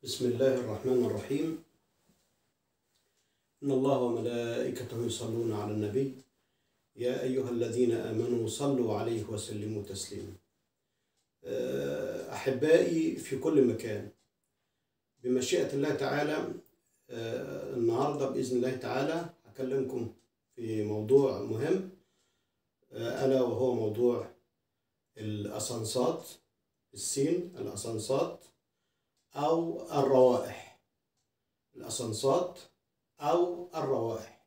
بسم الله الرحمن الرحيم إن الله وملائكته يصلون على النبي يا أيها الذين آمنوا صلوا عليه وسلموا تسليما أحبائي في كل مكان بمشيئة الله تعالى النهاردة بإذن الله تعالى أكلمكم في موضوع مهم ألا وهو موضوع الأسانسات السين الأسانسات أو الروائح الأسانسات أو الروائح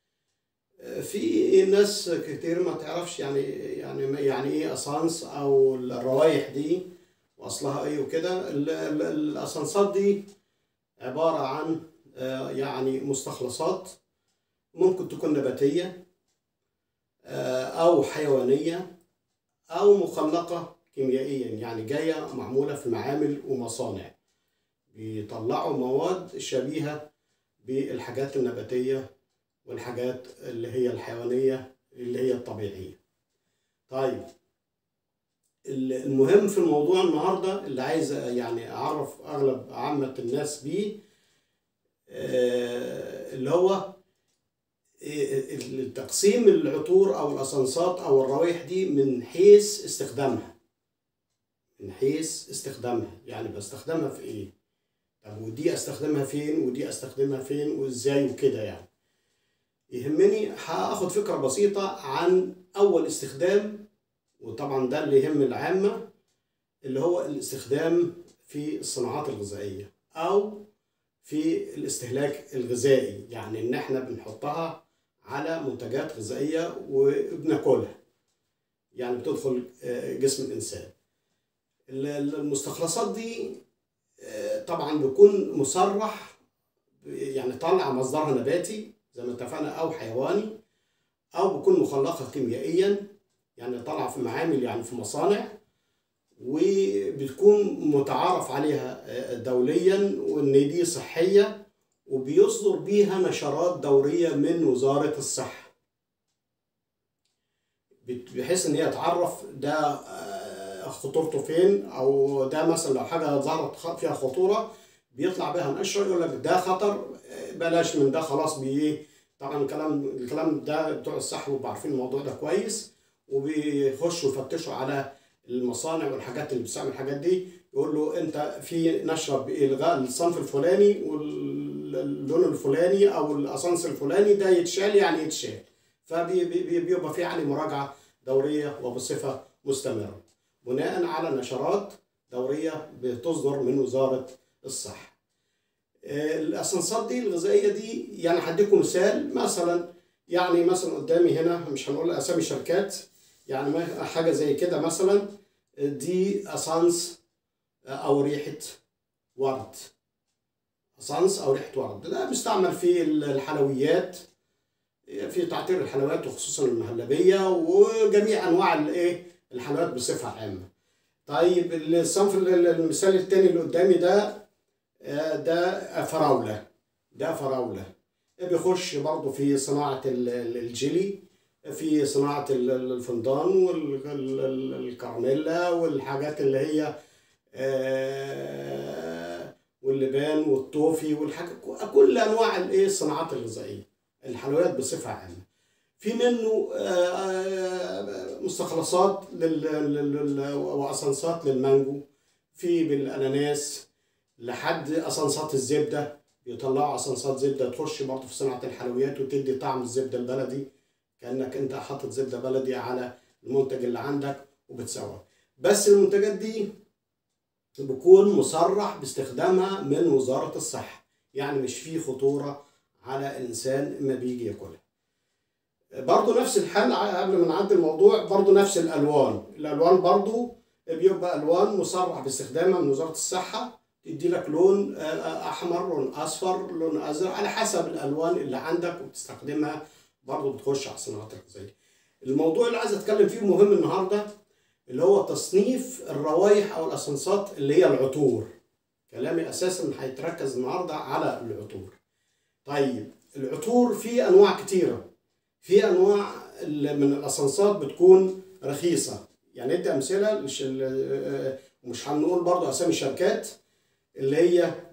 في ناس كتير ما تعرفش يعني يعني يعني ايه اسانس او الروايح دي واصلها ايه وكده الاسانسات دي عباره عن يعني مستخلصات ممكن تكون نباتيه او حيوانيه او مخلقه كيميائيا يعني جايه معموله في معامل ومصانع بيطلعوا مواد شبيهه بالحاجات النباتيه والحاجات اللي هي الحيوانية اللي هي الطبيعية طيب المهم في الموضوع النهاردة اللي عايز يعني أعرف أغلب عامة الناس بيه اللي هو تقسيم العطور أو الأسانسات أو الروائح دي من حيث استخدامها من حيث استخدامها يعني بستخدمها في إيه طب ودي أستخدمها فين ودي أستخدمها فين وإزاي وكده يعني يهمني هاخد فكرة بسيطة عن أول استخدام وطبعا ده اللي يهم العامة اللي هو الاستخدام في الصناعات الغذائية أو في الاستهلاك الغذائي يعني إن إحنا بنحطها على منتجات غذائية وبناكلها يعني بتدخل جسم الإنسان المستخلصات دي طبعا بيكون مصرح يعني طالع مصدرها نباتي زي ما اتفقنا او حيواني او بيكون مخلقه كيميائيا يعني طالعه في معامل يعني في مصانع وبتكون متعارف عليها دوليا وان دي صحيه وبيصدر بيها نشرات دوريه من وزاره الصحه بحيث ان هي تعرف ده خطورته فين او ده مثلا لو حاجه ظهرت فيها خطوره بيطلع بها نشره يقول لك ده خطر بلاش من ده خلاص بي طبعا الكلام الكلام ده بتوع الصحه بيبقوا عارفين الموضوع ده كويس وبيخشوا يفتشوا على المصانع والحاجات اللي بتستعمل الحاجات دي يقول له انت في نشره بالغاء الصنف الفلاني واللون الفلاني او الاسانس الفلاني ده يتشال يعني يتشال فبيبقى في عليه مراجعه دوريه وبصفه مستمره بناء على نشرات دوريه بتصدر من وزاره الصحه الاسانسات دي الغذائيه دي يعني هديكم مثال مثلا يعني مثلا قدامي هنا مش هنقول اسامي شركات يعني حاجه زي كده مثلا دي اسانس او ريحه ورد اسانس او ريحه ورد ده بيستعمل في الحلويات في تعطير الحلويات وخصوصا المهلبيه وجميع انواع الايه الحلويات بصفه عامه طيب الصنف المثال الثاني اللي قدامي ده ده فراولة ده فراولة بيخش برضه في صناعة الجيلي في صناعة الفندان والكراميلا والحاجات اللي هي واللبان والطوفي والحاجات كل أنواع الايه الصناعات الغذائية الحلويات بصفة عامة في منه مستخلصات وأسانسات للمانجو في بالأناناس لحد اسانسات الزبده بيطلعوا اسانسات زبده تخش برضه في صناعه الحلويات وتدي طعم الزبده البلدي كانك انت حاطط زبده بلدي على المنتج اللي عندك وبتسوق بس المنتجات دي بيكون مصرح باستخدامها من وزاره الصحه يعني مش فيه خطوره على الانسان اما بيجي ياكلها برضه نفس الحال قبل ما نعدي الموضوع برضه نفس الالوان الالوان برضه بيبقى الوان مصرح باستخدامها من وزاره الصحه تدي لك لون احمر لون اصفر لون ازرق على حسب الالوان اللي عندك وبتستخدمها برضه بتخش على الصناعات الغذائيه الموضوع اللي عايز اتكلم فيه مهم النهارده اللي هو تصنيف الروائح او الاسانسات اللي هي العطور كلامي اساسا هيتركز النهارده على العطور طيب العطور في انواع كتيره في انواع من الاسانسات بتكون رخيصه يعني ادي امثله مش مش هنقول برضه اسامي شركات اللي هي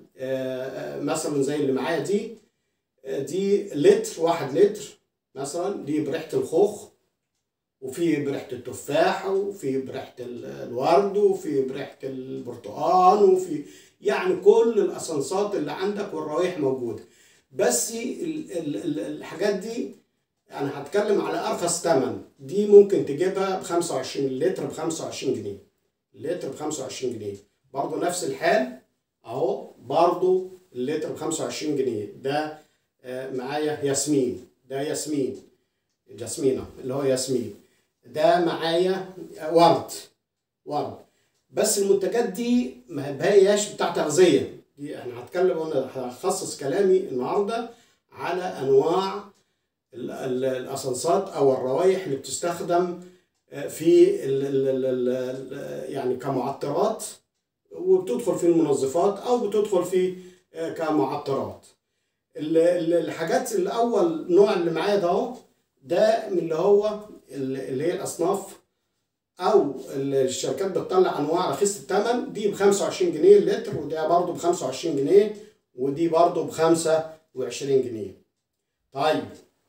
آه، آه، مثلا زي اللي معايا دي آه، دي لتر واحد لتر مثلا دي بريحة الخوخ وفي بريحة التفاح وفي بريحة ال- الورد وفي بريحة البرتقال وفي يعني كل الأسانسات اللي عندك والروايح موجودة بس ال- ال- ال- الحاجات دي أنا هتكلم على أرخص ثمن دي ممكن تجيبها ب 25 لتر ب 25 جنيه اللتر ب 25 جنيه برضه نفس الحال أهو برضه اللتر ب 25 جنيه ده آه، معايا ياسمين ده ياسمين جاسمينة اللي هو ياسمين ده معايا ورد ورد بس المنتجات دي ما هياش بتاع تغذية دي انا هتكلم وانا هخصص كلامي النهارده على انواع ال- ال- الاسانسات او الروائح اللي بتستخدم آه، في ال ال ال ال ال يعني كمعطرات وبتدخل في المنظفات او بتدخل في آه، كمعطرات ال- ال- الحاجات الاول نوع اللي معايا ده اهو ده من اللي هو ال- اللي هي الاصناف او ال- الشركات بتطلع انواع رخيصه الثمن دي ب 25 جنيه اللتر وده برضه ب 25 جنيه ودي برضه ب 25 جنيه طيب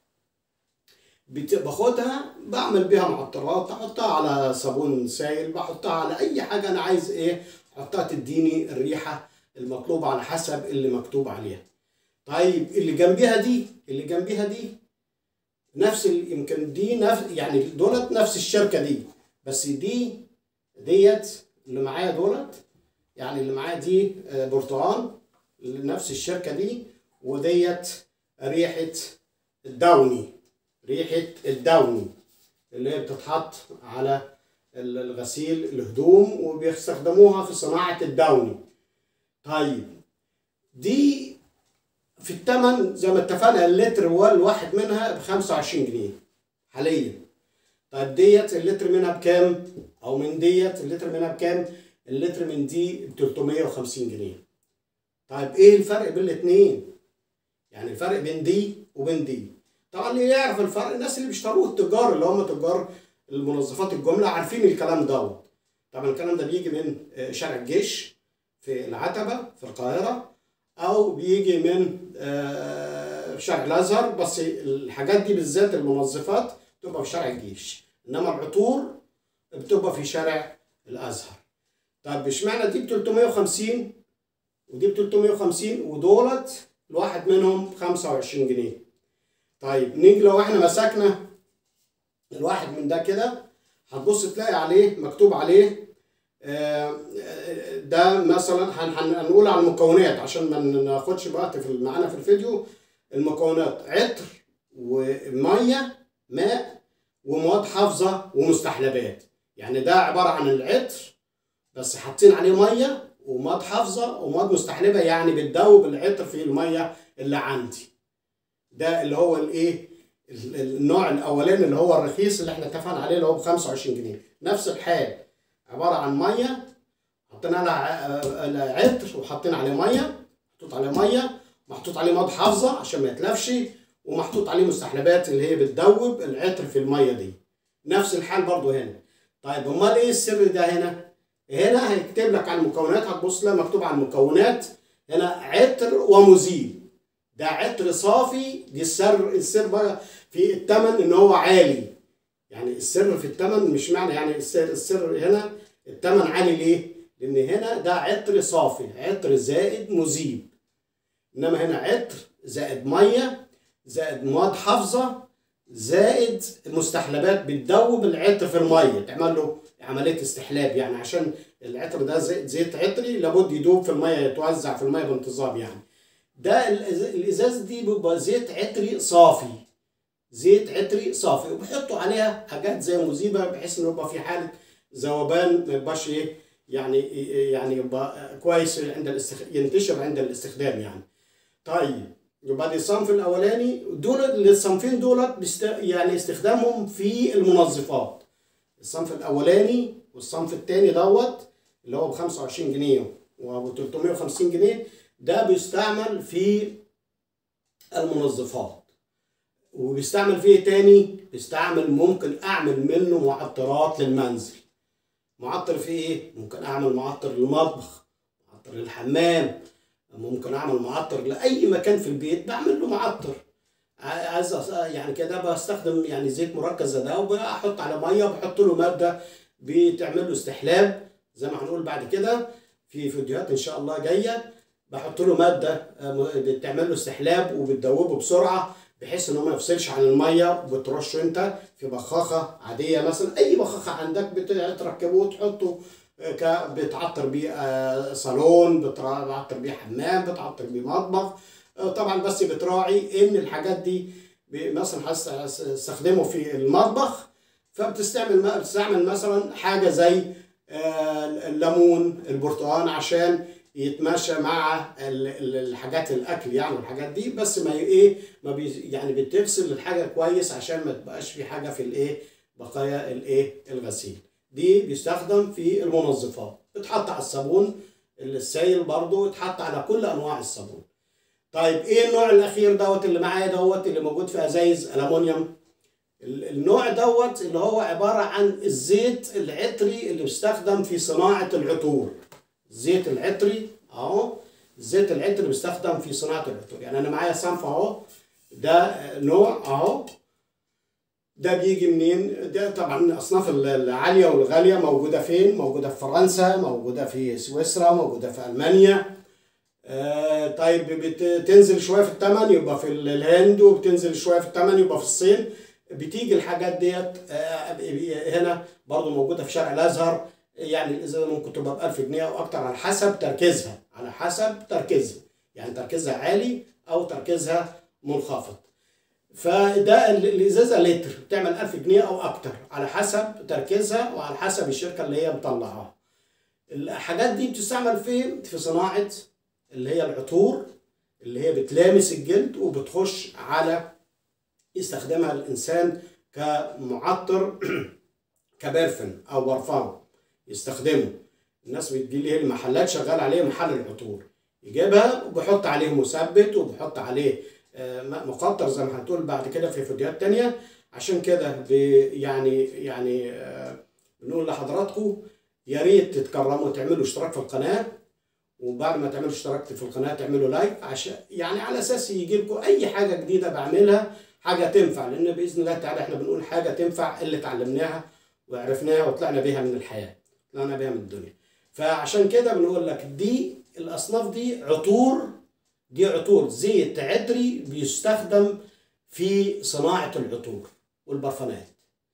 بت- باخدها بعمل بيها معطرات احطها على صابون سائل بحطها على اي حاجه انا عايز ايه احطها تديني الريحه المطلوبه على حسب اللي مكتوب عليها طيب اللي جنبيها دي اللي جنبيها دي نفس ال- يمكن دي نفس يعني دولت نفس الشركه دي بس دي ديت اللي معايا دولت يعني اللي معايا دي آه، برتقال نفس الشركه دي وديت ريحه الداوني ريحه الداوني اللي هي بتتحط على ال- الغسيل الهدوم وبيستخدموها في صناعه الداوني طيب دي في الثمن زي ما اتفقنا اللتر والواحد منها ب 25 جنيه حاليا طيب ديت اللتر منها بكام؟ او من ديت اللتر منها بكام؟ اللتر من دي ب 350 جنيه. طيب ايه الفرق بين الاثنين؟ يعني الفرق بين دي وبين دي. طبعا اللي يعرف الفرق الناس اللي بيشتروه التجار اللي هم تجار المنظفات الجمله عارفين الكلام دوت. طبعا الكلام ده بيجي من آه، شارع الجيش في العتبه في القاهره او بيجي من آه، شارع الازهر بس الحاجات دي بالذات المنظفات بتبقى في شارع الجيش انما العطور بتبقى في شارع الازهر طب اشمعنى دي ب 350 ودي ب 350 ودولت الواحد منهم ب 25 جنيه طيب نيجي لو احنا مسكنا الواحد من ده كده هتبص تلاقي عليه مكتوب عليه آه، آه، ده مثلا هن- هن- هنقول على المكونات عشان ما ناخدش وقت في معانا في الفيديو المكونات عطر وميه ماء ومواد حافظه ومستحلبات يعني ده عباره عن العطر بس حاطين عليه ميه ومواد حافظه ومواد مستحلبه يعني بتدوب العطر في الميه اللي عندي ده اللي هو الايه ال- ال- النوع الاولاني اللي هو الرخيص اللي احنا اتفقنا عليه اللي هو ب 25 جنيه نفس الحال عباره عن ميه حطينا على ع- عطر وحاطين عليه ميه محطوط عليه ميه محطوط عليه مواد حافظه عشان ما يتلفش ومحطوط عليه مستحلبات اللي هي بتدوب العطر في الميه دي نفس الحال برضو هنا طيب امال ايه السر ده هنا هنا هيكتب لك على المكونات هتبص لها مكتوب على المكونات هنا عطر ومذيب ده عطر صافي دي السر السر بقى في الثمن ان هو عالي يعني السر في الثمن مش معنى يعني السر السر هنا الثمن عالي ليه؟ لان هنا ده عطر صافي عطر زائد مذيب انما هنا عطر زائد ميه زائد مواد حافظه زائد مستحلبات بتدوب العطر في الميه تعمل له عمليه استحلاب يعني عشان العطر ده زيت زيت عطري لابد يدوب في الميه يتوزع في الميه بانتظام يعني ده الإز- الازاز دي بيبقى زيت عطري صافي زيت عطري صافي وبيحطوا عليها حاجات زي مذيبه بحيث انه يبقى في حاله ذوبان ما يبقاش ايه يعني يعني يبقى كويس عند الاستخ... ينتشر عند الاستخدام يعني طيب يبقى دي الصنف الاولاني دول الصنفين دولت بست... يعني استخدامهم في المنظفات الصنف الاولاني والصنف الثاني دوت اللي هو ب 25 جنيه وب 350 جنيه ده بيستعمل في المنظفات وبيستعمل فيه إيه تاني بيستعمل ممكن اعمل منه معطرات للمنزل معطر في ايه ممكن اعمل معطر للمطبخ معطر للحمام ممكن اعمل معطر لاي مكان في البيت بعمل له معطر عايز أص- يعني كده بستخدم يعني زيت مركز ده وبحط على ميه وبحط له ماده بتعمل له استحلاب زي ما هنقول بعد كده في فيديوهات ان شاء الله جايه بحط له ماده آه، م- بتعمل له استحلاب وبتدوبه بسرعه بحيث ان هو ما يفصلش عن الميه وبترشه انت في بخاخه عاديه مثلا اي بخاخه عندك بتركبه وتحطه آه، ك- بتعطر بيه آه، صالون بترا- بتعطر بيه حمام بتعطر بيه مطبخ آه، طبعا بس بتراعي ان الحاجات دي ب- مثلا هتستخدمه في المطبخ فبتستعمل بتستعمل مثلا حاجه زي آه، الليمون البرتقال عشان يتماشى مع ال- ال- الحاجات الاكل يعني والحاجات دي بس ما ي- ايه ما بي يعني بتغسل الحاجه كويس عشان ما تبقاش في حاجه في الايه بقايا الايه الغسيل دي بيستخدم في المنظفات بتحط على الصابون السائل برضو يتحط على كل انواع الصابون طيب ايه النوع الاخير دوت اللي معايا دوت اللي موجود في ازايز الومنيوم ال- النوع دوت اللي هو عبارة عن الزيت العطري اللي بيستخدم في صناعة العطور الزيت العطري اهو الزيت العطري بيستخدم في صناعة العطور يعني انا معايا صنف اهو ده نوع اهو ده بيجي منين؟ ده طبعا الاصناف العاليه والغاليه موجوده فين؟ موجوده في فرنسا، موجوده في سويسرا، موجوده في المانيا. آه طيب بتنزل شويه في الثمن يبقى في الهند وبتنزل شويه في الثمن يبقى في الصين. بتيجي الحاجات ديت آه هنا برضو موجوده في شارع الازهر يعني الازازه ممكن تبقى ب 1000 جنيه او اكتر على حسب تركيزها، على حسب تركيزها، يعني تركيزها عالي او تركيزها منخفض. فده ال- الازازه لتر بتعمل 1000 جنيه او اكتر على حسب تركيزها وعلى حسب الشركه اللي هي مطلعاها الحاجات دي بتستعمل فين في صناعه اللي هي العطور اللي هي بتلامس الجلد وبتخش على يستخدمها الانسان كمعطر كبرفن او برفان يستخدمه الناس بتجي لي المحلات شغال عليه محل العطور يجيبها وبيحط عليه مثبت وبيحط عليه آه، مقطر زي ما هتقول بعد كده في فيديوهات تانية عشان كده بي- يعني يعني آه، بنقول لحضراتكم يا ريت تتكرموا وتعملوا اشتراك في القناة وبعد ما تعملوا اشتراك في القناة تعملوا لايك عشان يعني على اساس يجي لكم اي حاجة جديدة بعملها حاجة تنفع لان باذن الله تعالى احنا بنقول حاجة تنفع اللي اتعلمناها وعرفناها وطلعنا بيها من الحياة طلعنا بيها من الدنيا فعشان كده بنقول لك دي الاصناف دي عطور دي عطور زيت عطري بيستخدم في صناعة العطور والبرفانات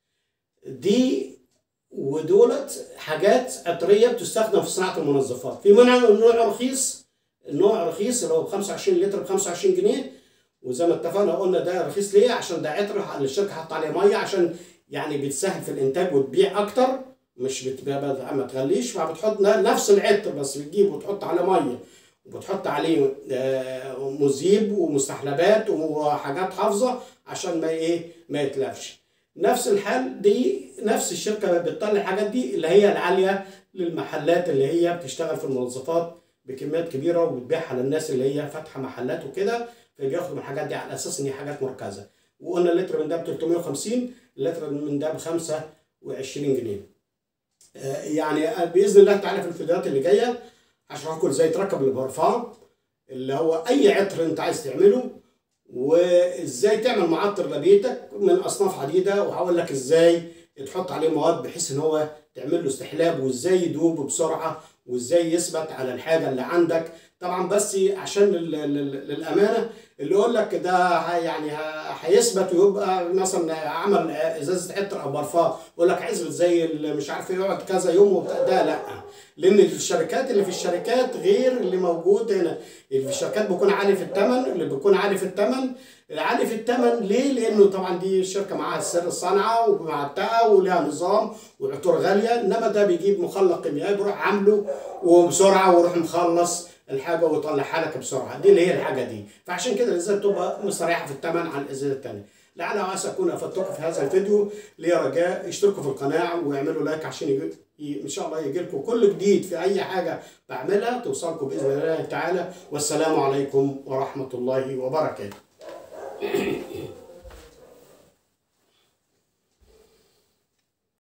دي ودولت حاجات عطرية بتستخدم في صناعة المنظفات في منها نوع رخيص النوع رخيص اللي هو ب 25 لتر ب 25 جنيه وزي ما اتفقنا قلنا ده رخيص ليه عشان ده عطر الشركة حاطة عليه مية عشان يعني بتسهل في الانتاج وتبيع اكتر مش بتبقى ما تغليش فبتحط نفس العطر بس بتجيب وتحط عليه ميه وبتحط عليه آه، مذيب ومستحلبات وحاجات حافظه عشان ما ايه ما يتلفش نفس الحال دي نفس الشركه بتطلع الحاجات دي اللي هي العاليه للمحلات اللي هي بتشتغل في المنظفات بكميات كبيره وبتبيعها للناس اللي هي فاتحه محلات وكده فبياخدوا من الحاجات دي على اساس ان هي حاجات مركزه وقلنا اللتر من ده ب 350 اللتر من ده ب 25 جنيه آه، يعني باذن الله تعالى في الفيديوهات اللي جايه هشرح لكم ازاي تركب البرفان اللي هو اي عطر انت عايز تعمله وازاي تعمل معطر لبيتك من اصناف عديده وهقول لك ازاي تحط عليه مواد بحيث ان هو تعمل له استحلاب وازاي يدوب بسرعه وازاي يثبت على الحاجه اللي عندك طبعا بس عشان لل- لل- للامانه اللي يقول لك ده ه- يعني ه- هيثبت ويبقى مثلا عمل ازازه عطر او برفان يقول لك هيثبت زي اللي مش عارف إيه، يقعد كذا يوم وبتاع ده لا لان الشركات اللي في الشركات غير اللي موجود هنا اللي في الشركات بيكون عالي في الثمن اللي بيكون عالي في الثمن عالي في الثمن ليه؟ لانه طبعا دي الشركه معاها سر الصنعه ومعتقه ولها نظام وعطور غاليه انما ده بيجيب مخلق كيميائي بيروح عامله وبسرعه ويروح مخلص الحاجه ويطلعها لك بسرعه دي اللي هي الحاجه دي فعشان كده الازازه تبقى مستريحه في الثمن عن الازازه الثانيه لعل وعسى اكون افدتكم في هذا الفيديو لي رجاء اشتركوا في القناه واعملوا لايك عشان يجي ي- ان شاء الله يجي لكم كل جديد في اي حاجه بعملها توصلكم باذن الله تعالى والسلام عليكم ورحمه الله وبركاته